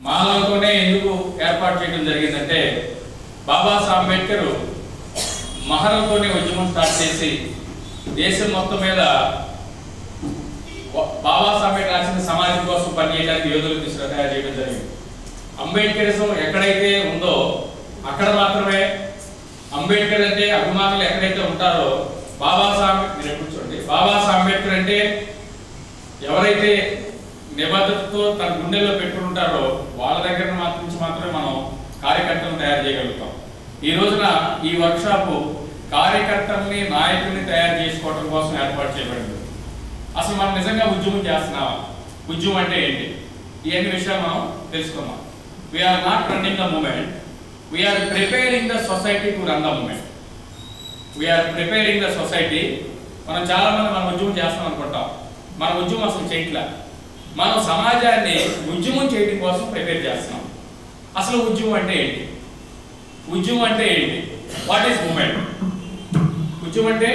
మాలలతోనే ఎందుకు ఏర్పాటు చేయడం జరిగిందంటే బాబాసాహెబ్ అంబేద్కర్ మహర్లతోనే ఉద్యమం స్టార్ట్ చేసి దేశం మొత్తం మీద వ- బాబాసాహెబ్ అంబేద్కర్ రాసిన సమాజం కోసం పనిచేయడానికి యోధులు తీసుకుని తయారు చేయడం జరిగింది అంబేద్కరిజం ఎక్కడైతే ఉందో అక్కడ మాత్రమే అంబేద్కర్ అంటే అభిమానులు ఎక్కడైతే ఉంటారో బాబాసాహెబ్ మీరు ఎప్పుడు చూడండి బాబాసాహెబ్ అంబేద్కర్ అంటే ఎవరైతే నిబద్ధతతో తన గుండెల్లో పెట్టుకుని ఉంటారో వాళ్ళ దగ్గర మాత్రం నుంచి మాత్రమే మనం కార్యకర్తలను తయారు చేయగలుగుతాం ఈ రోజున ఈ వర్క్షాప్ కార్యకర్తల్ని నాయకుల్ని తయారు చేసుకోవడం కోసం ఏర్పాటు చేయబడింది అసలు మనం నిజంగా ఉద్యమం చేస్తున్నామా ఉద్యమం అంటే ఏంటి ఇవన్నీ విషయాలు మనం తెలుసుకుందాం we are not running the moment we are preparing the society to run the moment we are preparing the society మనం చాలా మంది మనం ఉద్యమం చేస్తాం అనుకుంటాం మన ఉద్యమం అసలు చేయట్లే మనం సమాజాన్ని ఉద్యమం చేయడం కోసం ప్రిపేర్ చేస్తున్నాం అసలు ఉద్యమం అంటే ఏంటి ఉద్యమం అంటే ఏంటి వాట్ ఈస్ మూమెంట్ ఉద్యమం అంటే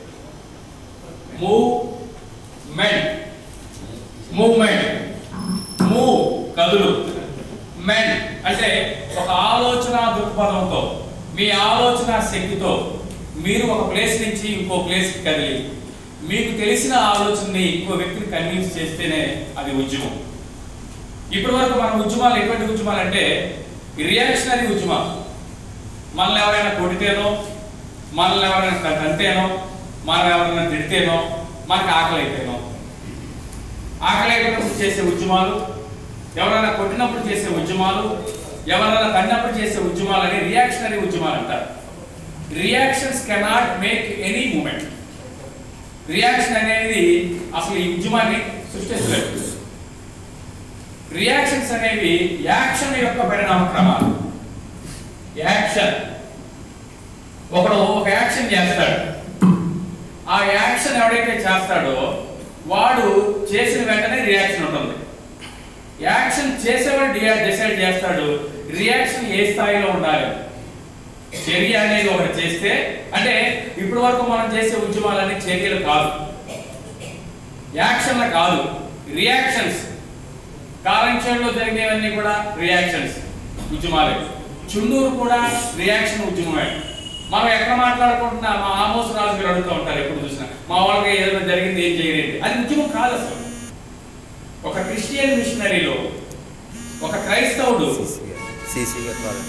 మూమెంట్ మూవ్మెంట్ మూవ్ కదులు మెన్ అంటే ఒక ఆలోచన దృక్పథంతో మీ ఆలోచన శక్తితో మీరు ఒక ప్లేస్ నుంచి ఇంకో ప్లేస్కి కదిలి మీకు తెలిసిన ఆలోచనని ఇంకో వ్యక్తిని కన్విన్స్ చేస్తేనే అది ఉద్యమం ఇప్పటి వరకు మన ఉద్యమాలు ఎటువంటి ఉద్యమాలు అంటే రియాక్షనరీ ఉద్యమాలు మనల్ని ఎవరైనా కొడితేనో మనల్ని ఎవరైనా తంతేనో మనం ఎవరైనా తిడితేనో మనకు ఆకలి అయితేనో ఆకలి అయినప్పుడు చేసే ఉద్యమాలు ఎవరైనా కొట్టినప్పుడు చేసే ఉద్యమాలు ఎవరైనా తన్నప్పుడు చేసే ఉద్యమాలు అని రియాక్షనరీ ఉద్యమాలు అంటారు reactions cannot make any moment reaction అనేది అసలు ఈ ఉద్యమాన్ని సృష్టించలేదు రియాక్షన్స్ అనేవి యాక్షన్ యొక్క పరిణామ క్రమాలు యాక్షన్ ఒకడు ఒక యాక్షన్ చేస్తాడు ఆ యాక్షన్ ఎవడైతే చేస్తాడో వాడు చేసిన వెంటనే రియాక్షన్ ఉంటుంది యాక్షన్ చేసేవాడు డిసైడ్ చేస్తాడు రియాక్షన్ ఏ స్థాయిలో ఉండాలి చర్య అనేది ఒకటి చేస్తే అంటే ఇప్పటి వరకు మనం చేసే ఉద్యమాలన్నీ చర్యలు కాదు యాక్షన్లు కాదు రియాక్షన్స్ కారంచేడులో జరిగేవన్నీ కూడా రియాక్షన్స్ ఉద్యమాలే చుండూరు కూడా రియాక్షన్ ఉద్యమమే మనం ఎక్కడ మాట్లాడుకుంటున్నా మా ఆమోస్ రాజు గారు అడుగుతూ ఉంటారు ఎప్పుడు చూసినా మా వాళ్ళకి ఏదైనా జరిగింది ఏం చేయలేదు అది ఉద్యమం కాదు అసలు ఒక క్రిస్టియన్ మిషనరీలో ఒక క్రైస్తవుడు సీసీ గారు బాగా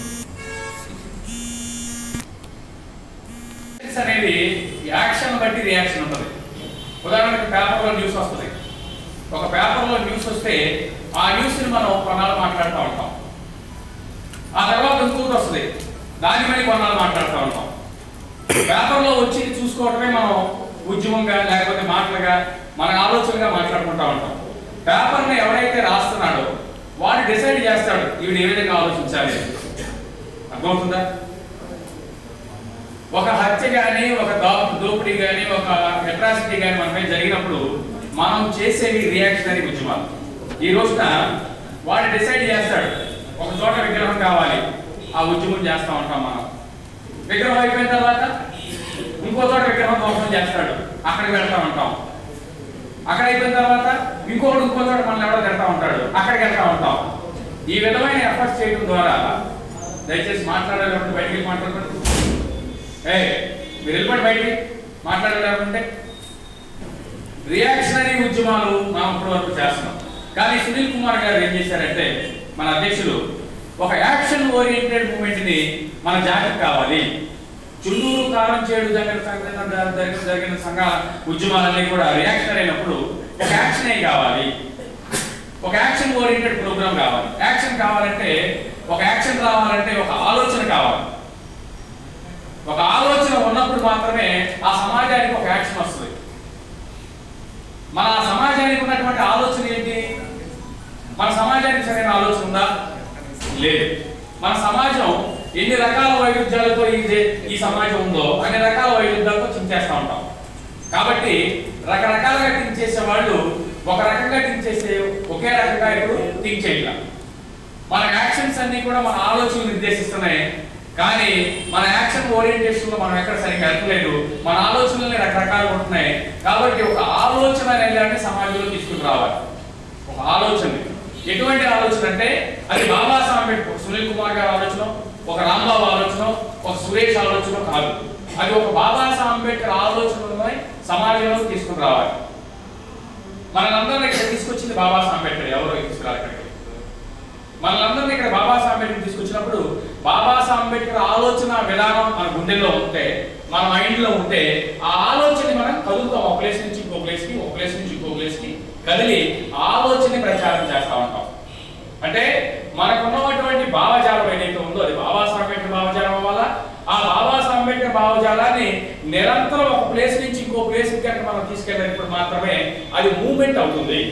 రియాక్షన్స్ అనేవి యాక్షన్ బట్టి రియాక్షన్ ఉంటుంది ఉదాహరణకి పేపర్లో న్యూస్ వస్తుంది ఒక పేపర్లో న్యూస్ వస్తే ఆ న్యూస్ని మనం కొన్నాళ్ళు మాట్లాడుతూ ఉంటాం ఆ తర్వాత ఇంకొకటి వస్తుంది దాని మీద కొన్నాళ్ళు మాట్లాడుతూ ఉంటాం పేపర్లో వచ్చి చూసుకోవటమే మనం ఉద్యమంగా లేకపోతే మాటలుగా మన ఆలోచనగా మాట్లాడుకుంటా ఉంటాం పేపర్ని ఎవరైతే రాస్తున్నాడో వాడు డిసైడ్ చేస్తాడు ఈవిడ ఏ విధంగా ఆలోచించాలి అర్థమవుతుందా ఒక హత్య కానీ ఒక దో- దోపిడీ కానీ ఒక అట్రాసిటీ కానీ మనపై జరిగినప్పుడు మనం చేసేవి రియాక్షనరీ ఉద్యమాలు ఈ రోజున వాడు డిసైడ్ చేస్తాడు ఒక చోట విగ్రహం కావాలి ఆ ఉద్యమం చేస్తా ఉంటాం మనం విగ్రహం అయిపోయిన తర్వాత ఇంకో చోట విగ్రహం దోషం చేస్తాడు అక్కడికి వెళ్తా ఉంటాం అక్కడ అయిపోయిన తర్వాత ఇంకోటి ఇంకో చోట మనల్ని ఎవడో తిడతా ఉంటాడు అక్కడికి వెళ్తా ఉంటాం ఈ విధమైన ఎఫర్ట్స్ చేయడం ద్వారా దయచేసి మాట్లాడాలంటే బయటికి వెళ్ళి మాట్లాడుకుంటూ ఏ మీరు వెళ్ళిపోండి బయటికి మాట్లాడాలంటే రియాక్షనరీ ఉద్యమాలు మనం ఇప్పటి వరకు చేస్తున్నాం కానీ సునీల్ కుమార్ గారు ఏం చేశారంటే మన అధ్యక్షులు ఒక యాక్షన్ ఓరియంటెడ్ మూమెంట్ ని మన జాతికి కావాలి చుల్లూరు కారం చేడు దగ్గర జరిగిన జరిగిన జరిగిన సంఘ ఉద్యమాలన్నీ కూడా రియాక్షన్ అయినప్పుడు ఒక యాక్షన్ ఏం కావాలి ఒక యాక్షన్ ఓరియంటెడ్ ప్రోగ్రామ్ కావాలి యాక్షన్ కావాలంటే ఒక యాక్షన్ రావాలంటే ఒక ఆలోచన కావాలి ఒక ఆలోచన ఉన్నప్పుడు మాత్రమే ఆ సమాజానికి ఒక యాక్షన్ వస్తుంది మన సమాజానికి ఉన్నటువంటి ఆలోచన ఏంటి మన సమాజానికి సరైన ఆలోచన ఉందా లేదు మన సమాజం ఎన్ని రకాల వైరుధ్యాలతో ఈ దే- ఈ సమాజం ఉందో అన్ని రకాల వైరుధ్యాలతో చించేస్తా ఉంటాం కాబట్టి రకరకాలుగా థింక్ చేసే వాళ్ళు ఒక రకంగా థింక్ చేసే ఒకే రకంగా ఇప్పుడు థింక్ చేయట్లా మన యాక్షన్స్ అన్ని కూడా మన ఆలోచనలు నిర్దేశిస్తున్నాయి కానీ మన యాక్షన్ ఓరియంటేషన్ లో మనం ఎక్కడ సరిగ్గా ఎక్కలేదు మన ఆలోచనలు రకరకాలుగా ఉంటున్నాయి కాబట్టి ఒక ఆలోచన అనేది సమాజంలో తీసుకుని రావాలి ఒక ఆలోచన ఎటువంటి ఆలోచన అంటే అది బాబాసాహెబ్ అంబేద్కర్ సునీల్ కుమార్ గారి ఆలోచన ఒక రాంబాబు ఆలోచన ఒక సురేష్ ఆలోచన కాదు అది ఒక బాబాసాహెబ్ అంబేద్కర్ ఆలోచనలని సమాజంలో తీసుకుని రావాలి మనందరినీ ఇక్కడ తీసుకొచ్చింది బాబాసాహెబ్ అంబేద్కర్ ఎవరో తీసుకురాలి ఇక్కడికి మనందరినీ ఇక్కడ బాబాసాహెబ్ అంబేద్కర్ తీసుకొచ్చినప్పుడు బాబాసాహెబ్ అంబేద్కర్ ఆలోచన విధానం మన గుండెల్లో ఉంటే మన మైండ్ లో ఉంటే ఆ ఆలోచన మనం కదులుతాం ఒక ప్లేస్ నుంచి ఇంకో ప్లేస్ కి ఒక ప్లేస్ నుంచి ఇంకో ప్లేస్ కి కదిలి ఆలోచన ప్రచారం చేస్తా ఉంటాం అంటే మనకు ఉన్నటువంటి భావజాలం ఏదైతే ఉందో అది బాబాసాహెబ్ అంబేద్కర్ భావజాలం అవ్వాలా ఆ బాబాసాహెబ్ అంబేద్కర్ భావజాలాన్ని నిరంతరం ఒక ప్లేస్ నుంచి ఇంకో ప్లేస్ కి కనుక మనం తీసుకెళ్ళినప్పుడు మాత్రమే అది మూమెంట్ అవుతుంది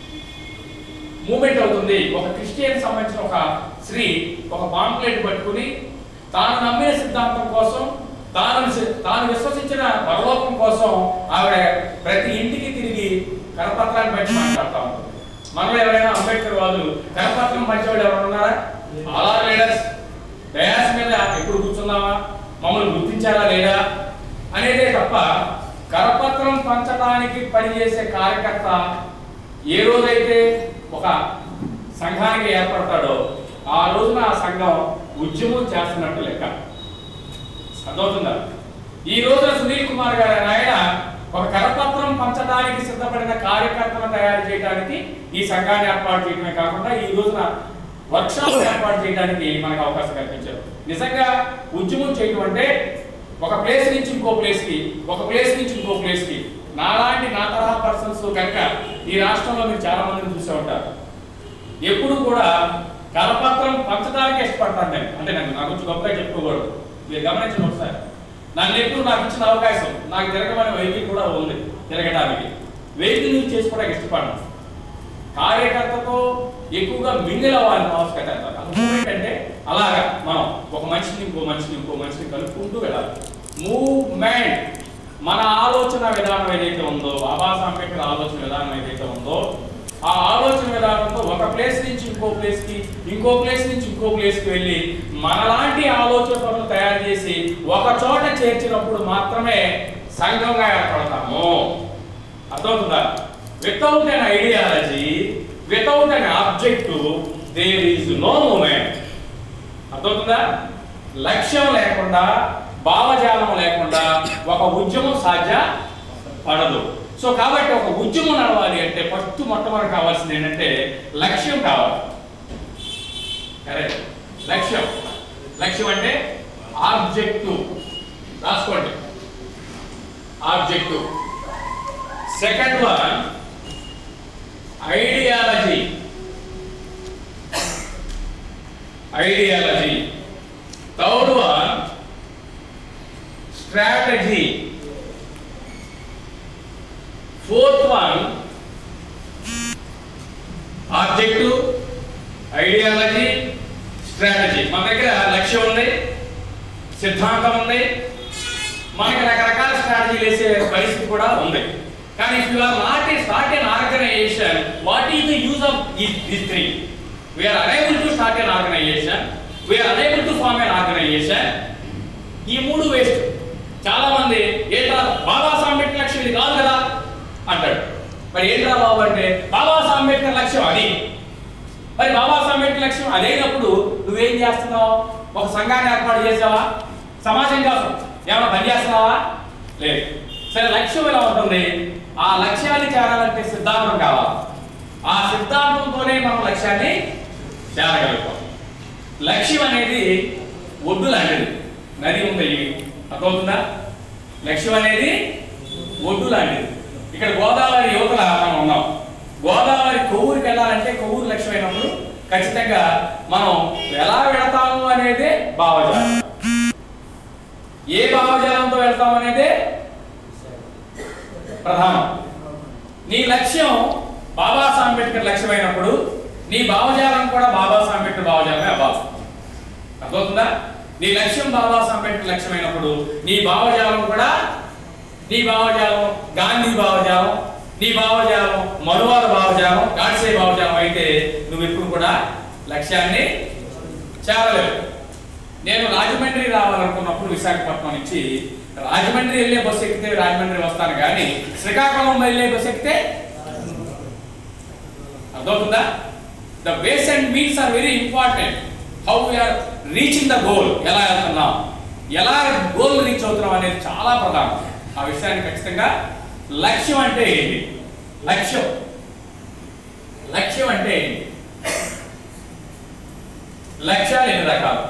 మూమెంట్ అవుతుంది ఒక క్రిస్టియన్ సంబంధించిన ఒక స్త్రీ ఒక పాంప్లెట్ పట్టుకుని తాను నమ్మిన సిద్ధాంతం కోసం తాను విశ్వ- తాను విశ్వసించిన పరలోకం కోసం ఆవిడ ప్రతి ఇంటికి తిరిగి కరపత్రాన్ని పంచి మాట్లాడుతూ ఉంటుంది మనలో ఎవరైనా అంబేద్కర్ వాళ్ళు కరపత్రం పంచేవాడు ఎవరైనా ఉన్నారా అలా లీడర్స్ డయాస్ మీద ఎప్పుడు కూర్చున్నావా మమ్మల్ని గుర్తించారా లేదా అనేదే తప్ప కరపత్రం పంచడానికి పనిచేసే కార్యకర్త ఏ రోజైతే ఒక సంఘానికి ఏర్పడతాడో ఆ రోజున ఆ సంఘం ఉద్యమం చేస్తున్నట్టు లెక్క అర్థమవుతుందా ఈ రోజున సునీల్ కుమార్ గారు అనే ఆయన ఒక కరపత్రం పంచడానికి సిద్ధపడిన కార్యకర్తలను తయారు చేయడానికి ఈ సంఘాన్ని ఏర్పాటు చేయడమే కాకుండా ఈ రోజున వర్క్షాప్ ఏర్పాటు చేయడానికి మనకు అవకాశం కల్పించారు నిజంగా ఉద్యమం చేయడం అంటే ఒక ప్లేస్ నుంచి ఇంకో ప్లేస్ కి ఒక ప్లేస్ నుంచి ఇంకో ప్లేస్ కి నాలాంటి నా తరహా పర్సన్స్ కనుక ఈ రాష్ట్రంలో మీరు చాలా మందిని చూసే ఉంటారు ఎప్పుడు కూడా కరపత్రం పంచడానికి ఇష్టపడతాను నేను అంటే నేను నా గురించి గొప్పగా చెప్పుకోకూడదు మీరు గమనించండి ఒకసారి నన్ను ఎప్పుడు నాకు ఇచ్చిన అవకాశం నాకు తిరగమనే వెహికల్ కూడా ఉంది తిరగడానికి వెహికల్ యూజ్ చేసుకోవడానికి ఇష్టపడను కార్యకర్తతో ఎక్కువగా మింగిల్ అవ్వాలని ఆవశ్యకత అంటారు అది మూమెంట్ అంటే అలాగా మనం ఒక మనిషిని ఇంకో మనిషిని ఇంకో మనిషిని కలుపుకుంటూ వెళ్ళాలి మూవ్మెంట్ మన ఆలోచన విధానం ఏదైతే ఉందో బాబాసాహెబ్ అంబేద్కర్ ఆలోచన విధానం ఏదైతే ఉందో ఆ ఆలోచన విధానంతో ఒక ప్లేస్ నుంచి ఇంకో ప్లేస్ కి ఇంకో ప్లేస్ నుంచి ఇంకో ప్లేస్ కి వెళ్ళి మనలాంటి ఆలోచనలను తయారు చేసి ఒక చోట చేర్చినప్పుడు మాత్రమే సంఘంగా ఏర్పడతాము అర్థమవుతుందా without an ideology without an objective there is no moment అర్థమవుతుందా లక్ష్యం లేకుండా భావజాలం లేకుండా ఒక ఉద్యమం సాధ్య పడదు సో కాబట్టి ఒక ఉద్యమం నడవాలి అంటే ఫస్ట్ మొట్టమొదటి కావాల్సింది ఏంటంటే లక్ష్యం కావాలి కరెక్ట్ లక్ష్యం లక్ష్యం అంటే ఆబ్జెక్టివ్ రాసుకోండి objective second one ideology ideology third one strategy fourth one objective ideology strategy మన దగ్గర లక్ష్యం ఉంది సిద్ధాంతం ఉంది మనకి రకరకాల స్ట్రాటజీలు వేసే పరిస్థితి కూడా ఉంది కానీ if you are not a start an organization what is the use of this three we are unable to start an organization we are unable to form an organization ఈ మూడు వేస్ట్ చాలా మంది ఏంట్రా బాబాసాహెబ్ అంబేద్కర్ లక్ష్యం ఇది కాదు కదా అంటాడు మరి ఏంట్రా బాబు అంటే బాబాసాహెబ్ అంబేద్కర్ లక్ష్యం అది మరి బాబాసాహెబ్ అంబేద్కర్ లక్ష్యం అదేనప్పుడు నువ్వేం చేస్తున్నావు ఒక సంఘాన్ని ఏర్పాటు చేసావా సమాజం కోసం ఏమైనా పని చేస్తున్నావా లేదు సరే లక్ష్యం ఎలా ఉంటుంది ఆ లక్ష్యాన్ని చేరాలంటే సిద్ధాంతం కావాలి ఆ సిద్ధాంతంతోనే మనం లక్ష్యాన్ని చేరగలుగుతాం లక్ష్యం అనేది ఒడ్డు లాంటిది నది ఉంది అర్థమవుతుందా లక్ష్యం అనేది ఒడ్డు లాంటిది ఇక్కడ గోదావరి యువతల మనం ఉన్నాం గోదావరి కొవ్వూరికి వెళ్ళాలంటే కొవ్వూరు లక్ష్యం అయినప్పుడు ఖచ్చితంగా మనం ఎలా వెళతాము అనేదే భావజాలం ఏ భావజాలంతో వెళ్తాం అనేదే ప్రధానం నీ లక్ష్యం బాబాసాహెబ్ అంబేద్కర్ లక్ష్యం అయినప్పుడు నీ భావజాలం కూడా బాబాసాహెబ్ అంబేద్కర్ భావజాలమే అవ్వాలి అర్థమవుతుందా నీ లక్ష్యం బాబాసాహెబ్ అంబేద్కర్ లక్ష్యం అయినప్పుడు నీ భావజాలం కూడా నీ భావజాలం గాంధీ భావజాలం నీ భావజాలం మనువాల భావజాలం గాడ్సే భావజాలం అయితే నువ్వు ఎప్పుడు కూడా లక్ష్యాన్ని చేరలేవు నేను రాజమండ్రి రావాలనుకున్నప్పుడు విశాఖపట్నం నుంచి రాజమండ్రి వెళ్ళే బస్సు ఎక్కితే రాజమండ్రి వస్తాను కానీ శ్రీకాకుళం వెళ్ళే బస్సు ఎక్కితే అర్థమవుతుందా the base and means are very important how we are reaching the goal ఎలా వెళ్తున్నాం ఎలా గోల్ రీచ్ అవుతున్నాం అనేది చాలా ప్రధానం ఆ విషయాన్ని ఖచ్చితంగా లక్ష్యం అంటే ఏంటి లక్ష్యం లక్ష్యం అంటే ఏంటి లక్ష్యాలు ఎన్ని రకాలు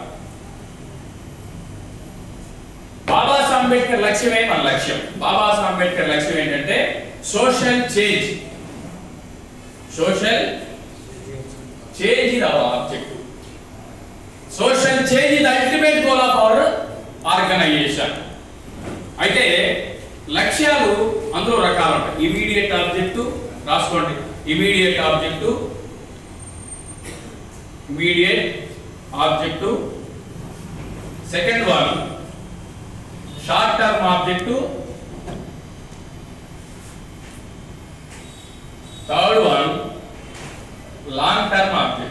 బాబాసాహెబ్ అంబేద్కర్ లక్ష్యమే మన లక్ష్యం బాబాసాహెబ్ అంబేద్కర్ లక్ష్యం ఏంటంటే social change social change is our objective social change is ultimate goal of our organization అయితే లక్ష్యాలు అందులో రకాలు ఉంటాయి ఇమీడియట్ ఆబ్జెక్టు రాసుకోండి immediate object immediate object second one short term object third one long term object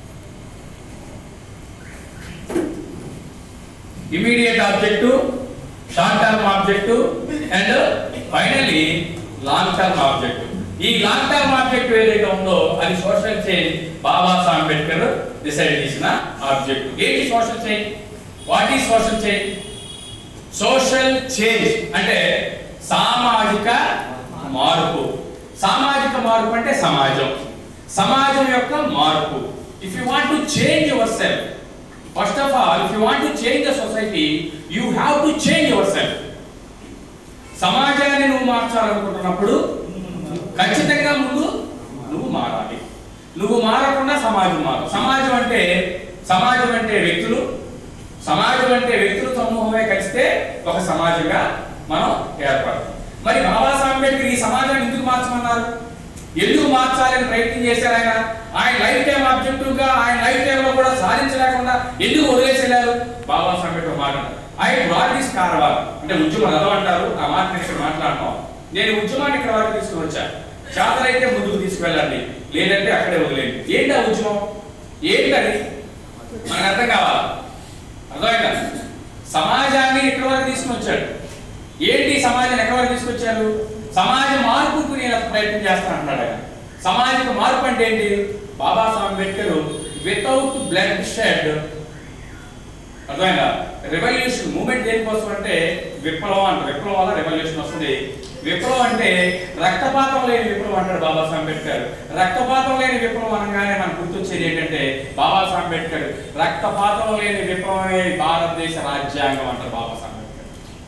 immediate object short term object and finally long term object ఈ long term object ఏదైతే ఉందో అది social change Babasaheb Ambedkar decide చేసిన object ఏంటి social change what is social change social change అంటే సామాజిక మార్పు సామాజిక మార్పు అంటే సమాజం సమాజం యొక్క మార్పు if you want to change yourself first of all if you want to change the society you have to change yourself సమాజాన్ని నువ్వు మార్చాలనుకుంటున్నప్పుడు ఖచ్చితంగా ముందు నువ్వు మారాలి నువ్వు మారకుండా సమాజం మారు సమాజం అంటే సమాజం అంటే వ్యక్తులు సమాజం అంటే వ్యక్తుల సమూహమే కలిస్తే ఒక సమాజంగా మనం ఏర్పడతాం మరి బాబాసాహెబ్ అంబేద్కర్ ఈ సమాజాన్ని ఎందుకు మార్చమన్నారు ఎందుకు మార్చాలని ప్రయత్నం చేశారు ఆయన ఆయన లైఫ్ టైం ఆబ్జెక్టివ్ గా ఆయన లైఫ్ టైం లో కూడా సాధించలేకుండా ఎందుకు వదిలేసేయారు బాబాసాహెబ్ అంబేద్కర్ మాట ఆయన బ్రాడ్ దిస్ కార్వాల్ అంటే ఉద్యమం రథం అంటారు ఆ మాట నేను ఇక్కడ మాట్లాడను నేను ఉద్యమాన్ని ఇక్కడ వరకు తీసుకుని వచ్చా చేతనైతే ముందుకు తీసుకెళ్ళండి లేదంటే అక్కడే వదిలేయండి ఏంటి ఆ ఉద్యమం ఏంటి అది మనకు అర్థం కావాలా అర్థమైందా సమాజాన్ని ఎక్కడి వరకు తీసుకుని వచ్చాడు ఏంటి ఈ సమాజాన్ని ఎక్కడి వరకు తీసుకొచ్చారు సమాజ మార్పుకు నేను ప్రయత్నం చేస్తాను అంటున్నాడు ఆయన సమాజిక మార్పు అంటే ఏంటి Babasaheb Ambedkar without bloodshed అర్థమైందా రెవల్యూషన్ మూమెంట్ దేనికోసం అంటే విప్లవం అంట విప్లవం వల్ల రెవల్యూషన్ వస్తుంది విప్లవం అంటే రక్తపాతం లేని విప్లవం అంటాడు బాబాసాహెబ్ అంబేద్కర్ రక్తపాతం లేని విప్లవం అనగానే మనకు గుర్తొచ్చేది ఏంటంటే బాబాసాహెబ్ అంబేద్కర్ రక్తపాతం లేని విప్లవమే భారతదేశ రాజ్యాంగం అంటారు బాబాసాహెబ్ అంబేద్కర్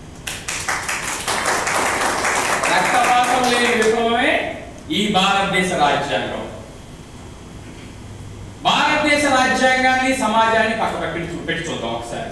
రక్తపాతం లేని విప్లవమే ఈ భారతదేశ రాజ్యాంగం భారతదేశ రాజ్యాంగాన్ని సమాజాన్ని పక్క పెట్టి పెట్టి చూద్దాం ఒకసారి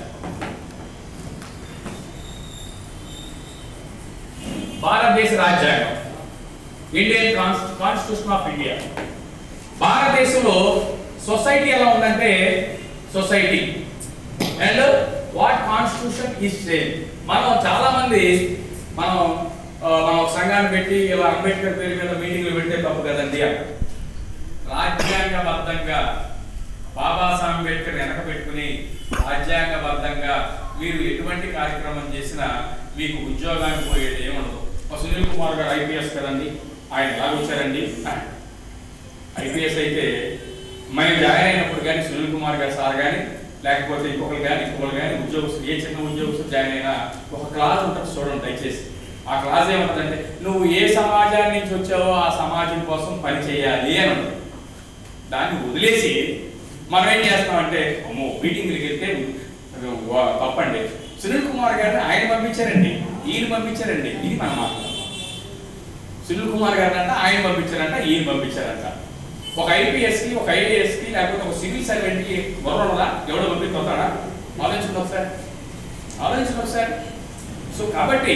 భారతదేశ రాజ్యాంగం ఇండియన్ కాన్స్టిట్యూషన్ ఆఫ్ ఇండియా భారతదేశంలో సొసైటీ ఎలా ఉందంటే society and what constitution is same మనం చాలా మంది మనం ఆ, మనం ఒక సంఘాన్ని పెట్టి ఇలా అంబేద్కర్ పేరు మీద మీటింగ్లు పెడితే తప్పు కదండి అంటారు రాజ్యాంగబద్ధంగా బాబాసాహెబ్ అంబేద్కర్ వెనక పెట్టుకుని రాజ్యాంగబద్ధంగా మీరు ఎటువంటి కార్యక్రమం చేసినా మీకు ఉద్యోగానికి పోయేది ఏముండదు మా సునీల్ కుమార్ గారు ఐపీఎస్ కదండి ఆయన ఎలా వచ్చారండి ఐపీఎస్ అయితే మేము జాయిన్ అయినప్పుడు కానీ సునీల్ కుమార్ గారు సార్ కానీ లేకపోతే ఇంకొకరు కానీ ఇంకొకరు కానీ ఉద్యోగస్తులు ఏ చిన్న ఉద్యోగస్తులు జాయిన్ అయినా ఒక క్లాస్ ఉంటుంది చూడండి దయచేసి ఆ క్లాస్ ఏముంటుందంటే నువ్వు ఏ సమాజాన్ని నుంచి వచ్చావో ఆ సమాజం కోసం పని చేయాలి అని ఉంటుంది దాన్ని వదిలేసి మనం ఏం చేస్తామంటే అమ్మో మీటింగ్కి వెళ్తే వా- తప్పండి సునీల్ కుమార్ గారిని ఆయన పంపించారండి ఈయన పంపించారండి ఇది మనం మాట్లాడతాం సునీల్ కుమార్ గారిని అంట ఆయన పంపించారంట ఈయన పంపించారంట ఒక ఐపీఎస్ కి ఒక ఐఏఎస్ కి లేకపోతే ఒక సివిల్ సర్వెంట్ కి బుర్రదా ఎవడో పంపిస్తాడా ఆలోచించండి ఒకసారి ఆలోచించండి ఒకసారి సో కాబట్టి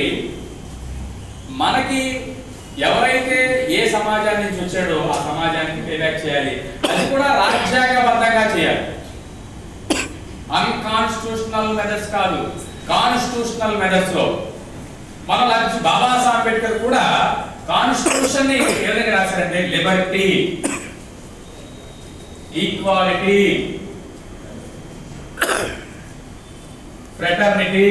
మనకి ఎవరైతే ఏ సమాజాన్ని నుంచి వచ్చాడో ఆ సమాజానికి పేబ్యాక్ చేయాలి అది కూడా రాజ్యాంగబద్ధంగా చేయాలి అన్కాన్స్టిట్యూషనల్ మెథడ్స్ కాదు కాన్స్టిట్యూషనల్ మెథడ్స్ లో మన లక్ష్య బాబాసాహెబ్ అంబేద్కర్ కూడా కాన్స్టిట్యూషన్ ని ఏ విధంగా రాశారంటే liberty equality fraternity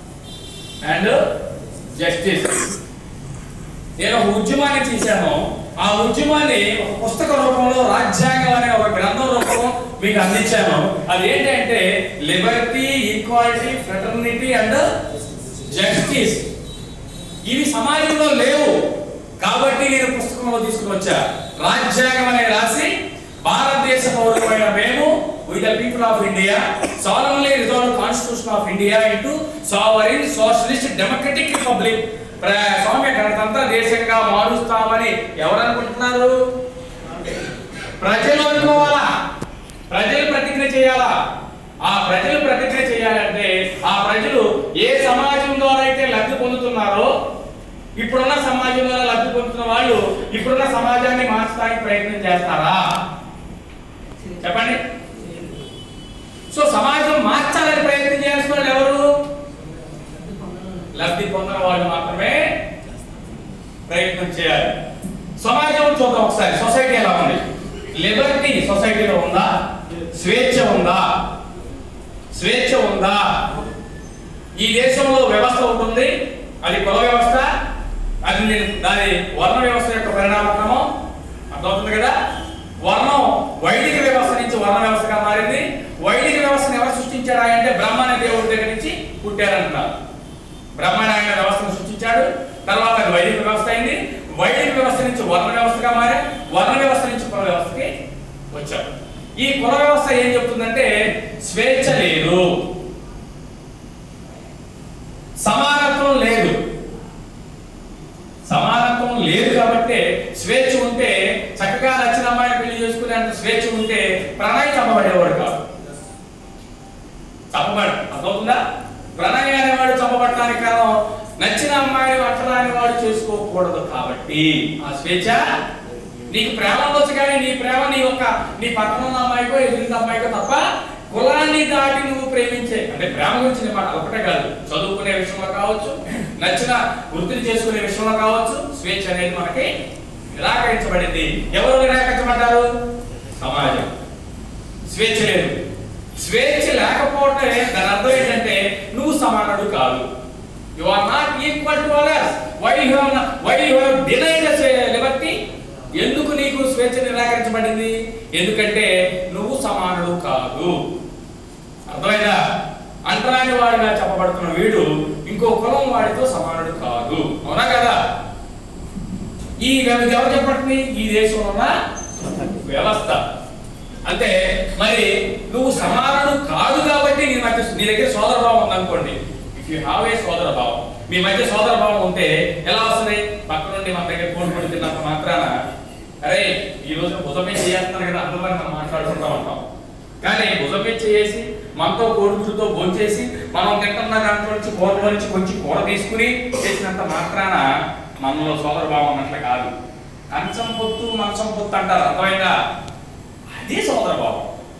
and justice నేను ఒక ఉద్యమాన్ని చేశాను ఆ ఉద్యమాన్ని ఒక పుస్తక రూపంలో రాజ్యాంగం అనే ఒక గ్రంథం రూపంలో మీకు అందించాను అది ఏంటంటే liberty equality fraternity and justice ఇవి సమాజంలో లేవు కాబట్టి నేను పుస్తకంలో తీసుకుని వచ్చా రాజ్యాంగం అనే రాసి భారతదేశ పౌరులమైన మేము we the people of India solemnly resolve constitution of India into sovereign socialist democratic republic స్వామ్య గణతంత్ర దేశంగా మారుస్తామని ఎవరు అనుకుంటున్నారు ప్రజలు అనుకోవాలా ప్రజలు ప్రతిజ్ఞ చేయాలా ఆ ప్రజలు ప్రతిజ్ఞ చేయాలంటే ఆ ప్రజలు ఏ సమాజం ద్వారా అయితే లబ్ధి పొందుతున్నారో ఇప్పుడున్న సమాజం ద్వారా లబ్ధి పొందుతున్న వాళ్ళు ఇప్పుడున్న సమాజాన్ని మార్చడానికి ప్రయత్నం చేస్తారా చెప్పండి సో సమాజం మార్చాలని ప్రయత్నం చేయాల్సిన వాళ్ళు ఎవరు లబ్ధి పొందిన వాళ్ళు మాత్రమే ప్రయత్నం చేయాలి సమాజం చూద్దాం ఒకసారి సొసైటీ ఎలా ఉంది లిబర్టీ సొసైటీలో ఉందా స్వేచ్ఛ ఉందా స్వేచ్ఛ ఉందా ఈ దేశంలో వ్యవస్థ ఉంటుంది అది కుల వ్యవస్థ అది నేను దాని వర్ణ వ్యవస్థ యొక్క పరిణామక్రమం అర్థమవుతుంది కదా వర్ణం వైదిక వ్యవస్థ నుంచి వర్ణ వ్యవస్థగా మారింది వైదిక వ్యవస్థను ఎవరు సృష్టించారా అంటే బ్రహ్మ అనే దేవుడి దగ్గర నుంచి పుట్టారంటున్నారు బ్రహ్మనారాయణ వ్యవస్థను సృష్టించాడు తర్వాత అది వైదిక వ్యవస్థ అయింది వైదిక వ్యవస్థ నుంచి వర్ణ వ్యవస్థగా మారి వర్ణ వ్యవస్థ నుంచి కుల వ్యవస్థకి వచ్చాడు ఈ కుల వ్యవస్థ ఏం చెప్తుందంటే స్వేచ్ఛ లేదు సమానత్వం లేదు సమానత్వం లేదు కాబట్టి స్వేచ్ఛ ఉంటే చక్కగా నచ్చిన అమ్మాయిని పెళ్లి చేసుకునే అంత స్వేచ్ఛ ఉంటే ప్రణయ్ చంపబడేవాడు కాదు చంపబడు అర్థమవుతుందా ప్రణయ్ అనేవాడు చంపబడటానికి కారణం నచ్చిన అమ్మాయిని వంటరాని వాడు చేసుకోకూడదు కాబట్టి ఆ స్వేచ్ఛ నీకు ప్రేమ ఉండొచ్చు కానీ నీ ప్రేమ నీ యొక్క నీ పక్కన ఉన్న అమ్మాయికో ఎదురింటి అమ్మాయికో తప్ప కులాన్ని దాటి నువ్వు ప్రేమించే అంటే ప్రేమ గురించి మాట ఒకటే కాదు చదువుకునే విషయంలో కావచ్చు నచ్చిన వృత్తిని చేసుకునే విషయంలో కావచ్చు స్వేచ్ఛ అనేది మనకి నిరాకరించబడింది ఎవరు నిరాకరించబడ్డారు సమాజం స్వేచ్ఛ లేదు స్వేచ్ఛ లేకపోవటం దాని అర్థం ఏంటంటే నువ్వు సమానుడు కాదు you are not equal to others why you have why you have denied liberty ఎందుకు నీకు స్వేచ్ఛ నిరాకరించబడింది ఎందుకంటే నువ్వు సమానుడు కాదు అర్థమైందా అంటరాని వాడిగా చెప్పబడుతున్న వీడు ఇంకో కులం వాడితో సమానుడు కాదు అవునా కదా ఈ వ్యవ- ఎవరు చెప్పండి ఈ దేశంలో ఉన్న వ్యవస్థ అంటే మరి నువ్వు సమానుడు కాదు కాబట్టి నీ మధ్య నీ దగ్గర సోదర భావం ఉందనుకోండి ఇఫ్ యూ హ్యావ్ ఏ సోదర భావం మీ మధ్య సోదర భావం ఉంటే ఎలా వస్తుంది పక్క నుండి మన దగ్గర ఫోన్ పడి తిన్నంత మాత్రాన అరే ఈ రోజు భుజమే చేస్తున్నారు కదా అందులో మనం మాట్లాడుకుంటా ఉంటాం కానీ భుజమే చేసి మనతో కోడుగుడితో భోంచేసి మనం తింటున్న దాంట్లో నుంచి కూరలో నుంచి కొంచెం కూర తీసుకుని చేసినంత మాత్రాన మనలో సోదర భావం ఉన్నట్లు కాదు కంచం పొత్తు మంచం పొత్తు అంటారు అర్థమైందా అదే సోదర భావం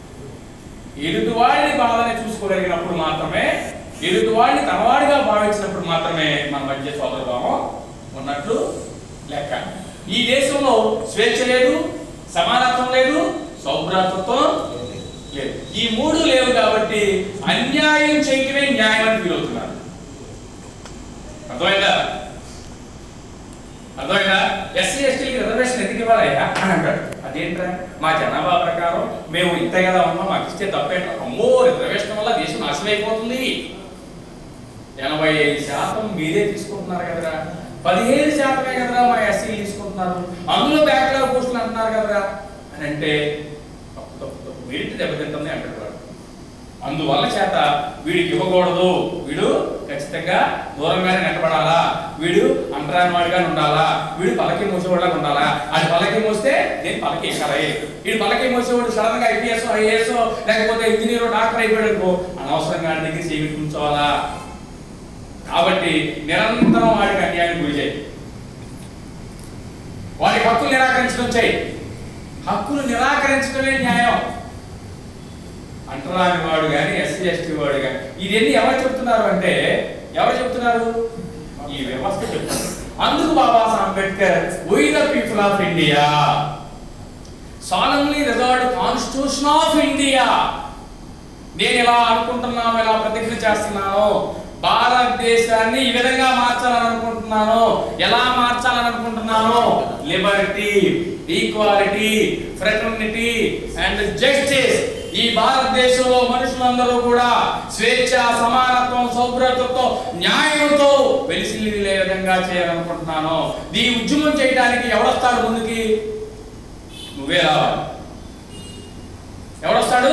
ఎదుటివాడిని బాధని చూసుకోగలిగినప్పుడు మాత్రమే ఎదుటివాడిని తనవాడిగా భావించినప్పుడు మాత్రమే మన మధ్య సోదర భావం ఉన్నట్లు లెక్క ఈ దేశంలో స్వేచ్ఛ లేదు సమానత్వం లేదు సౌభ్రాతృత్వం లేదు ఈ మూడు లేవు కాబట్టి అన్యాయం చేయటమే న్యాయం అని ఫీల్ అవుతున్నారు అర్థమైందా అర్థమైందా ఎస్సీ ఎస్టీలకి రిజర్వేషన్ ఎందుకు ఇవ్వాలయ్యా అని అంటాడు అదేంట్రా మా జనాభా ప్రకారం మేము ఇంత కదా ఉన్నాం మాకు ఇస్తే తప్పేంట్రా అమ్మో రిజర్వేషన్ వల్ల దేశం నాశనం అయిపోతుంది ఎనభై ఐదు శాతం మీరే తీసుకుంటున్నారు కదరా పదిహేను శాతమే కదరా మా ఎస్సీలు తీసుకుంటున్నారు అందులో బ్యాక్లాగ్ పోస్టులు అంటున్నారు కదరా అని అంటే తప్పు తప్పు తప్పు వీటి దెబ్బతింటుంది అంటాడు వాడు అందువల్ల చేత వీడికి ఇవ్వకూడదు వీడు ఖచ్చితంగా దూరంగానే నెట్టబడాలా వీడు అంటరాని వాడిగానే ఉండాలా వీడు పలకి మూసేవాడిగా ఉండాలా అది పలకి మూస్తే నేను పలకి ఎక్కాలి వీడు పలకి మూసేవాడు సడన్ గా ఐపీఎస్ ఐఏఎస్ లేకపోతే ఇంజనీర్ డాక్టర్ అయిపోయాడు అనుకో అనవసరంగా వాడి దగ్గర చేయి ఉంచవాలా కాబట్టి నిరంతరం వాడికి అన్యాయం గురి చేయి వాడి హక్కులు నిరాకరించడం చేయి హక్కులు నిరాకరించడమే న్యాయం అంటరాని వాడు కానీ ఎస్సీ ఎస్టీ వాడు కానీ ఇవన్నీ ఎవరు చెప్తున్నారు అంటే ఎవరు చెప్తున్నారు ఈ వ్యవస్థ చెప్తున్నారు అందుకు Babasaheb Ambedkar we the people of India solemnly reserved constitution of India నేను ఇలా అనుకుంటున్నాను ఇలా ప్రతిజ్ఞ చేస్తున్నాను భారతదేశాన్ని ఈ విధంగా మార్చాలని అనుకుంటున్నాను ఎలా మార్చాలని అనుకుంటున్నాను liberty equality fraternity and justice ఈ భారతదేశంలో మనుషులందరూ కూడా స్వేచ్ఛ సమానత్వం సౌభ్రతతో న్యాయంతో వెలిసిల్లి విధంగా చేయాలనుకుంటున్నాను ఈ ఉద్యమం చేయడానికి ఎవడొస్తాడు ముందుకి నువ్వే రావాలి ఎవడొస్తాడు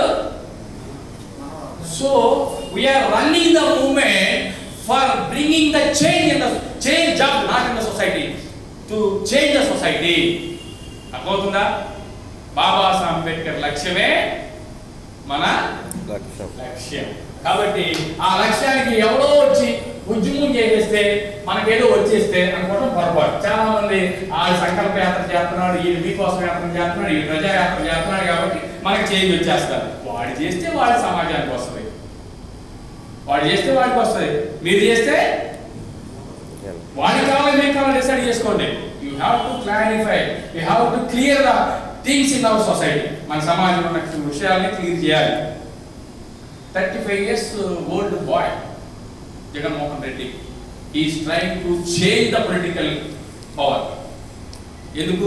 so we are running the movement for bringing the change in the change of not in the society to change the society అర్థమవుతుందా బాబాసాహెబ్ అంబేద్కర్ లక్ష్యమే మన లక్ష్యం లక్ష్యం కాబట్టి ఆ లక్ష్యానికి ఎవరో వచ్చి ఉద్యమం చేసేస్తే మనకేదో వచ్చేస్తే అనుకోవడం పొరపాటు చాలా మంది ఆ సంకల్ప యాత్ర చేస్తున్నాడు ఈ మీకోసం యాత్ర చేస్తున్నాడు ఈ ప్రజా యాత్ర చేస్తున్నాడు కాబట్టి మనకి చేంజ్ వచ్చేస్తారు వాడు చేస్తే వాడి సమాజానికి వస్తుంది వాడు చేస్తే వాడికి వస్తుంది మీరు చేస్తే వాడికి కావాలి మీకు కావాలి డిసైడ్ చేసుకోండి you have to clarify you have to clear the things in our society మన సమాజంలో ఉన్న విషయాల్ని క్లియర్ చేయాలి thirty five years old boy Jaganmohan Reddy is trying to change the political power ఎందుకు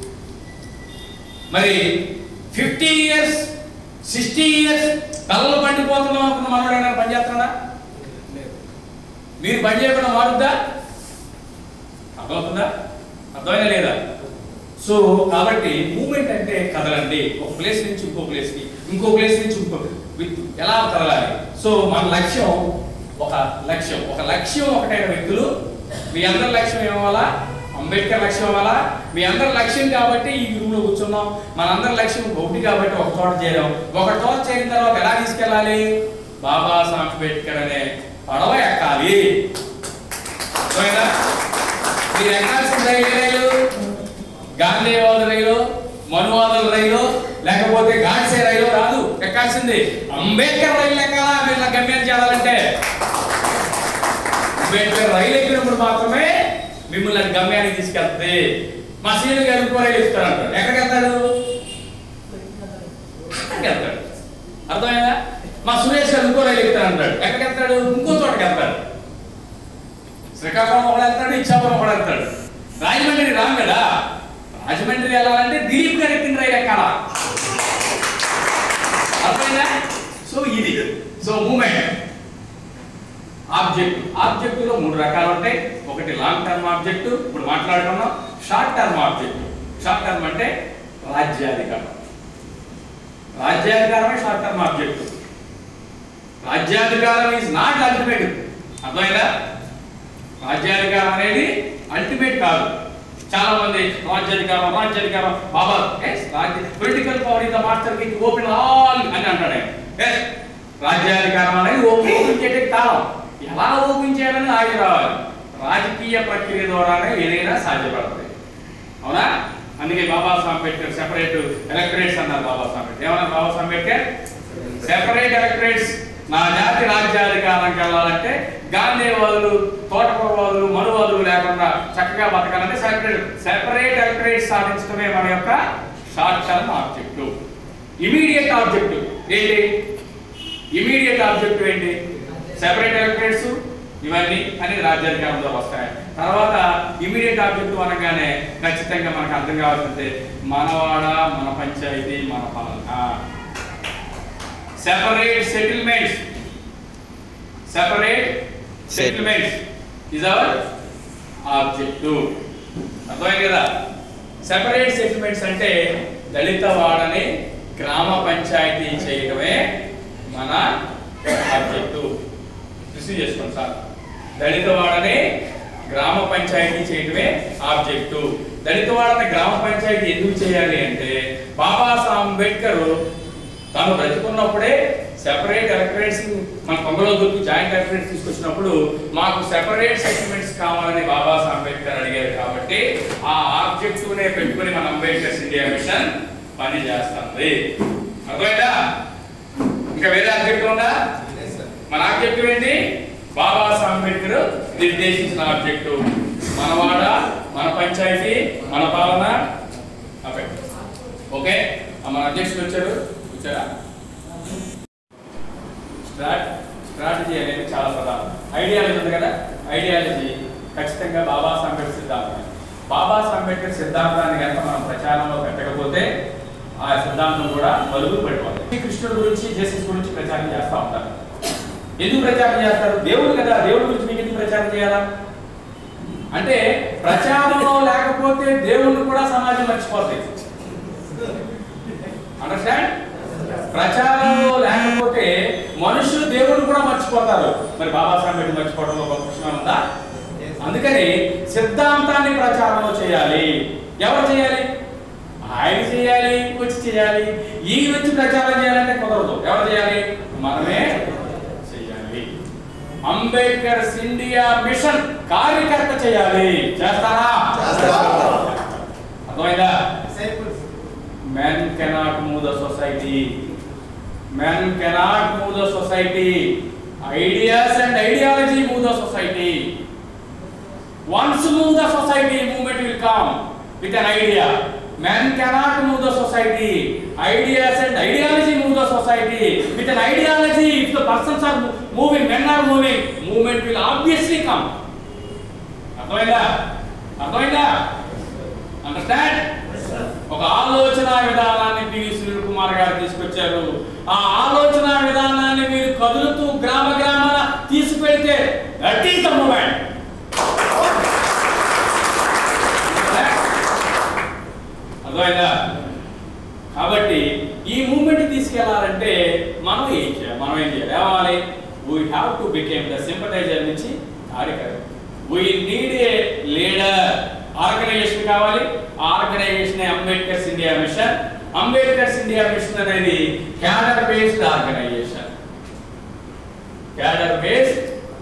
మరి ఫిఫ్టీ ఇయర్స్ సిక్స్టీ ఇయర్స్ కళ్ళలు పండిపోతున్నాం అనుకున్న మనవాడైనా పని చేస్తున్నాడా మీరు పని చేయకుండా మారుద్దా అర్థమవుతుందా అర్థమైనా లేదా సో కాబట్టి మూమెంట్ అంటే కదలండి ఒక ప్లేస్ నుంచి ఇంకో ప్లేస్ కి ఇంకో ప్లేస్ నుంచి ఇంకో విత్ ఎలా కదలాలి సో మన లక్ష్యం ఒక లక్ష్యం ఒక లక్ష్యం ఒకటైన వ్యక్తులు మీ అందరి లక్ష్యం ఏమవ్వాలా అంబేద్కర్ లక్ష్యం అవ్వాలా మీ అందరి లక్ష్యం కాబట్టి ఈ రూమ్ లో కూర్చున్నాం మన అందరి లక్ష్యం ఒకటి కాబట్టి ఒక చోట చేరాం ఒక చోట చేరిన తర్వాత ఎలా తీసుకెళ్ళాలి బాబాసాహెబ్ అంబేద్కర్ అనే పడవ ఎక్కాలి అర్థమైందా? మీరు ఎక్కాల్సిన రైలు ఏ రైలు గాంధీవాద రైలు మనువాదుల రైలు లేకపోతే గాడ్సే రైలు రాదు ఎక్కాల్సింది అంబేద్కర్ రైలు ఎక్కాలా మీరు నా గమ్యాన్ని చేయాలంటే అంబేద్కర్ రైలు ఎక్కినప్పుడు మాత్రమే మిమ్మల్ని అది గమ్యానికి తీసుకెళ్తుంది మా సీను గారు ఇంకో రైలు ఎక్కుతారంటాడు ఎక్కడికి వెళ్తాడు ఎక్కడికి వెళ్తాడు అర్థమైందా మా సురేష్ గారు ఇంకో రైలు ఎక్కుతారంటాడు ఎక్కడికి వెళ్తాడు ఇంకో చోటకి వెళ్తాడు శ్రీకాకుళం ఒకడు వెళ్తాడు ఇచ్చాపురం ఒకడు వెళ్తాడు రాజమండ్రి రాం కదా రాజమండ్రి వెళ్ళాలంటే దిలీప్ గారు ఎక్కిన రైలు ఎక్కాలా అర్థమైందా సో ఇది సో మూమెంట్ ఆబ్జెక్ట్ ఆబ్జెక్ట్ లో మూడు రకాలు ఉంటాయి ఒకటి లాంగ్ టర్మ్ ఆబ్జెక్ట్ ఇప్పుడు మాట్లాడుకున్నాం short term object short term అంటే రాజ్యాధికారం రాజ్యాధికారమే షార్ట్ టర్మ్ ఆబ్జెక్ట్ రాజ్యాధికారం ఈజ్ నాట్ అల్టిమేట్ అర్థమైందా రాజ్యాధికారం అనేది అల్టిమేట్ కాదు చాలా మంది రాజ్యాధికారం రాజ్యాధికారం బాబా ఎస్ రాజ్య political power in the master key open all అని అంటాడు ఆయన ఎస్ రాజ్యాధికారం అనేది ఓపెన్ చేయటే కాలం ఎలా ఓపెన్ చేయాలని ఆగి రావాలి రాజకీయ ప్రక్రియ ద్వారానే ఏదైనా సాధ్యపడుతుంది అవునా అందుకే బాబాసాహెబ్ అంబేద్కర్ సెపరేట్ ఎలక్టరేట్స్ అన్నారు బాబాసాహెబ్ అంబేద్కర్ ఏమన్నారు బాబాసాహెబ్ అంబేద్కర్ సెపరేట్ ఎలక్టరేట్స్ నా జాతి రాజ్యాధికారంకి వెళ్ళాలంటే గాంధీవాదులు తోటకూరవాదులు మనువాదులు లేకుండా చక్కగా బతకాలంటే సెపరేట్ సెపరేట్ ఎలక్టరేట్ సాధించడమే మన యొక్క short term objective immediate objective ఏంటి ఇమీడియట్ ఆబ్జెక్టివ్ ఏంటి సెపరేట్ ఎలక్టరేట్స్ ఇవన్నీ అనేది రాజ్యాధికారంలో వస్తాయి తర్వాత ఇమీడియట్ ఆబ్జెక్టివ్ అనగానే ఖచ్చితంగా మనకు అర్థం కావాల్సిందే మనవాడ మన పంచాయతీ మన పాలన separate settlements separate settlements is our objective అర్థమైంది కదా సెపరేట్ సెటిల్మెంట్స్ అంటే దళిత వాడని గ్రామ పంచాయతీ చేయడమే మన ఆబ్జెక్టివ్ రిసీవ్ చేసుకోండి సార్ దళిత వాడని గ్రామ పంచాయతీ చేయడమే ఆబ్జెక్టివ్ దళిత వాడని గ్రామ పంచాయతీ ఎందుకు చేయాలి అంటే బాబాసాహెబ్ అంబేద్కర్ తాను బ్రతికున్నప్పుడే సెపరేట్ ఎలక్టరేట్స్ మన కొంగలో దొరికి జాయింట్ ఎలక్టరేట్స్ తీసుకొచ్చినప్పుడు మాకు సెపరేట్ సెటిల్మెంట్స్ కావాలని బాబాసాహెబ్ అంబేద్కర్ అడిగారు కాబట్టి ఆ ఆబ్జెక్టివ్ నే పెట్టుకుని మన అంబేద్కర్స్ ఇండియా మిషన్ పని చేస్తుంది అర్థమైందా ఇంకా వేరే ఆబ్జెక్టివ్ ఉందా మన ఆబ్జెక్టివ్ ఏంటి బాబాసాహెబ్ అంబేద్కర్ నిర్దేశించిన ఆబ్జెక్టివ్ మనవాడ మన పంచాయతీ మన పాలన అవే. ఓకే ఆ మన అధ్యక్షుడు వచ్చారు వచ్చారా స్ట్రాట్ స్ట్రాటజీ అనేది చాలా ప్రధానం ఐడియాలజీ ఉంది కదా ఐడియాలజీ ఖచ్చితంగా బాబాసాహెబ్ అంబేద్కర్ సిద్ధాంతం బాబాసాహెబ్ అంబేద్కర్ సిద్ధాంతాన్ని కనుక మనం ప్రచారంలో పెట్టకపోతే ఆ సిద్ధాంతం కూడా మలుగు పడిపోతుంది కృష్ణుడు గురించి జేసస్ గురించి ప్రచారం చేస్తూ ఉంటారు ఎందుకు ప్రచారం చేస్తారు దేవుడు కదా దేవుడి గురించి మీకు ఎందుకు ప్రచారం చేయాలా అంటే ప్రచారంలో లేకపోతే దేవుణ్ణి కూడా సమాజం మర్చిపోతుంది అండర్స్టాండ్ ప్రచారంలో లేకపోతే మనుషులు దేవుడిని కూడా మర్చిపోతారు మరి బాబాసాహెబ్ అంబేద్కర్ మర్చిపోవడంలో ఒక ప్రశ్న ఉందా అందుకని సిద్ధాంతాన్ని ప్రచారంలో చేయాలి ఎవరు చేయాలి ఆయన చేయాలి వచ్చి చేయాలి ఈ వచ్చి ప్రచారం చేయాలంటే కుదరదు ఎవరు చేయాలి మనమే చేయాలి అంబేద్కర్ ఇండియా మిషన్ కార్యకర్త చేయాలి చేస్తారా అర్థమైందా men cannot move the society men cannot move the society ideas and ideology move the society once move the society movement will come with an idea men cannot move the society ideas and ideology move the society with an ideology if the persons are mo- moving men are moving movement will obviously come అర్థమైందా అర్థమైందా understand ఒక ఆలోచన విధానాన్ని PV Sunil Kumar గారు తీసుకొచ్చారు ఆ ఆలోచన విధానాన్ని మీరు కదులుతూ గ్రామ గ్రామాల తీసుకెళ్తే దట్ ఈస్ ద మూమెంట్ అర్థమైందా కాబట్టి ఈ మూమెంట్ తీసుకెళ్లాలంటే మనం ఏం చేయాలి మనం ఏం చేయాలి ఏమవాలి we have to became the sympathizer నుంచి కార్యకర్త we need a leader organization కావాలి organization Ambedkar's India mission Ambedkar's India mission అనేది cadre based organization cadre based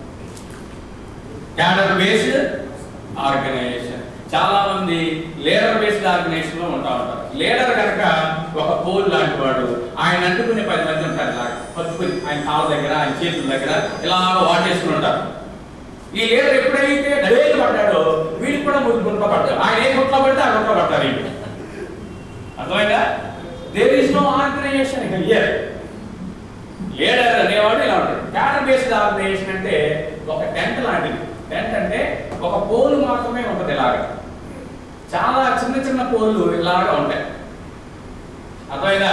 cadre based organization చాలా మంది లీడర్ బేస్డ్ ఆర్గనైజేషన్ లో ఉంటా ఉంటారు లీడర్ కనుక ఒక పోల్ లాంటి వాడు ఆయన అంటుకునే పది మంది ఉంటారు ఇలా పట్టుకుని ఆయన కాళ్ళ దగ్గర ఆయన చేతుల దగ్గర ఇలా వాటేసుకుని ఉంటారు ఈ లీడర్ ఎప్పుడైతే డేలు పడ్డాడో వీడికి కూడా ముందు గుంట పడ్డాడు ఆయన ఏ గుంట్లో పడితే ఆ గుంట్లో పడతారు వీళ్ళు అర్థమైందా there is no organization here leader అనేవాడు ఇలా ఉంటాడు క్యాడర్ బేస్డ్ ఆర్గనైజేషన్ అంటే ఒక టెంట్ లాంటిది టెంట్ అంటే ఒక పోల్ మాత్రమే ఉంటుంది ఇలాగా చాలా చిన్న చిన్న పోల్లు ఇలాగా ఉంటాయి అర్థమైందా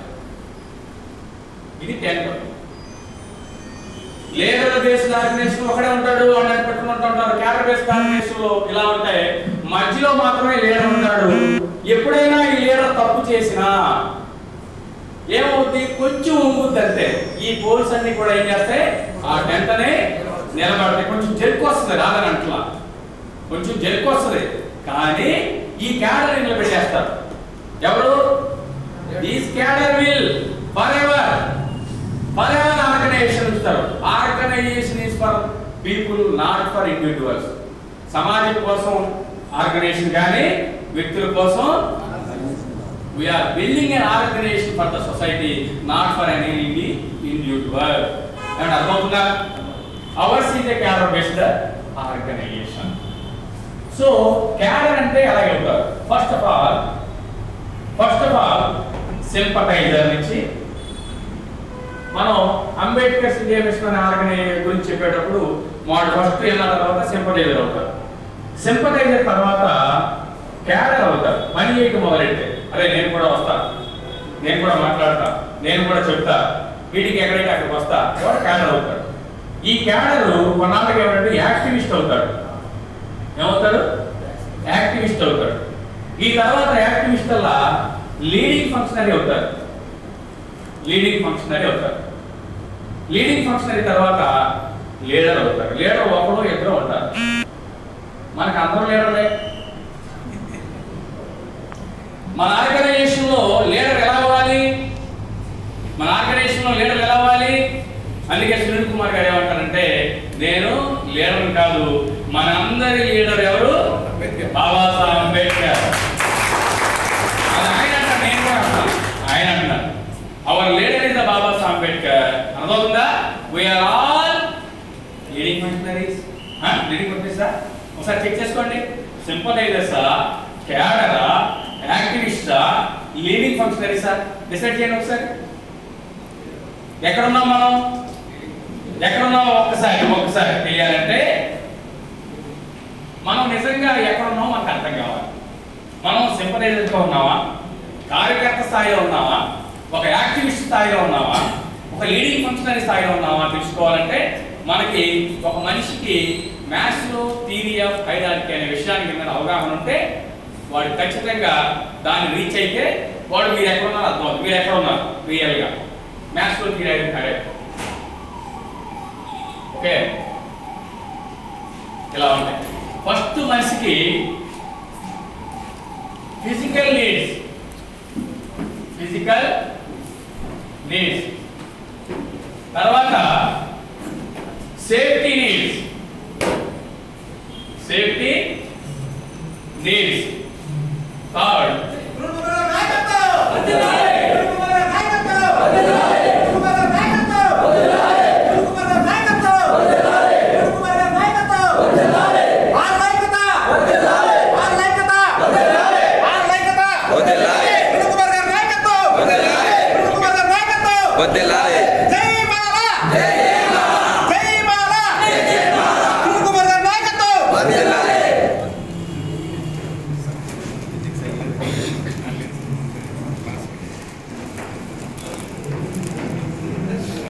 ఇది టెంట్ లీడర్ బేస్డ్ ఆర్గనైజేషన్ ఒకడే ఉంటాడు అని పెట్టుకుంటూ ఉంటారు క్యాడర్ బేస్డ్ ఆర్గనైజేషన్ లో ఇలా ఉంటాయి మధ్యలో మాత్రమే లీడర్ ఉంటాడు ఎప్పుడైనా ఈ లీడర్ తప్పు చేసినా ఏమవుద్ది కొంచెం ఉంగుద్ది అంతే ఈ పోల్స్ అన్ని కూడా ఏం చేస్తాయి ఆ టెంటనే నిలబడతాయి కొంచెం జరుకు వస్తుంది రాదని అంటున్నా కొంచెం జరుకు వస్తుంది కానీ ఈ క్యాడర్ నిలబెట్టేస్తారు ఎవరు these cadre will forever forever organization ఇస్తారు organization is for people not for individuals సమాజం కోసం ఆర్గనైజేషన్ కానీ వ్యక్తుల కోసం we are building an organization for the society not for any indi- individual and అర్థమవుతుందా ours is a cadre based organization so cadre అంటే ఎలాగే ఉంటారు first of all first of all sympathizer నుంచి మనం అంబేద్కర్ ఇండియా మిషన్ అనే organization గురించి చెప్పేటప్పుడు మాడు ఫస్ట్ వెళ్ళిన తర్వాత సింపటైజర్ అవుతారు సింపటైజర్ తర్వాత క్యాడర్ అవుతారు పని చేయటం మొదలెడితే అరే నేను కూడా వస్తా నేను కూడా మాట్లాడతా నేను కూడా చెప్తా వీటికి ఎక్కడైతే అక్కడికి వస్తా వాడు క్యాడర్ అవుతాడు ఈ క్యాడర్ కొన్నాళ్ళకి ఏమంటే యాక్టివిస్ట్ అవుతాడు ఏమవుతాడు యాక్టివిస్ట్ అవుతాడు ఈ తర్వాత యాక్టివిస్ట్ వల్ల లీడింగ్ ఫంక్షనరీ అవుతారు లీడింగ్ ఫంక్షనరీ అవుతారు లీడింగ్ ఫంక్షనరీ తర్వాత లీడర్ అవుతారు లీడర్ ఒకరు ఇద్దరు ఉంటారు మనకు అందరూ లీడర్లే మన ఆర్గనైజేషన్ లో లీడర్ ఎలా అవ్వాలి మన ఆర్గనైజేషన్ లో లీడర్ ఎలా అవ్వాలి అందుకే సునీల్ కుమార్ గారు ఏమంటారంటే నేను లీడర్ కాదు మనందరి లీడర్ ఎవరు బాబాసాహెబ్ అంబేద్కర్ అది ఆయన అంటారు నేను కూడా అంటున్నాను ఆయన అంటున్నారు our leader is the Babasaheb Ambedkar అర్థమవుతుందా we are all leading functionaries leading ఫంక్షనరీసా ఒకసారి చెక్ చేసుకోండి సింపలైజర్సా క్యాడరా యాక్టివిస్టా లీడింగ్ ఫంక్షనరీసా డిసైడ్ చేయండి ఒకసారి ఎక్కడ ఉన్నాం మనం ఎక్కడున్నామో ఒక్కసారి ఒక్కసారి తెలియాలంటే మనం నిజంగా ఎక్కడున్నామో మనకు అర్థం కావాలి మనం సింపనైజర్గా ఉన్నామా కార్యకర్త స్థాయిలో ఉన్నామా ఒక యాక్టివిస్ట్ స్థాయిలో ఉన్నామా ఒక లీడింగ్ ఫంక్షనరీ స్థాయిలో ఉన్నామా తెలుసుకోవాలంటే మనకి ఒక మనిషికి మ్యాథ్స్లో థియరీ ఆఫ్ హైరార్కీ అనే విషయానికి మీద అవగాహన ఉంటే వాడు ఖచ్చితంగా దాన్ని రీచ్ అయితే వాడు మీరు ఎక్కడ ఉన్నారు అర్థం అవుతుంది మీరు ఎక్కడ ఉన్నారు రియల్గా మ్యాథ్స్లో థియరీ హైరార్కీ ఓకే ఇలా ఉంటాయి ఫస్ట్ మనిషికి ఫిజికల్ నీడ్స్ ఫిజికల్ నీడ్స్ తర్వాత safety needs safety needs third వదిలాలి జై మాలా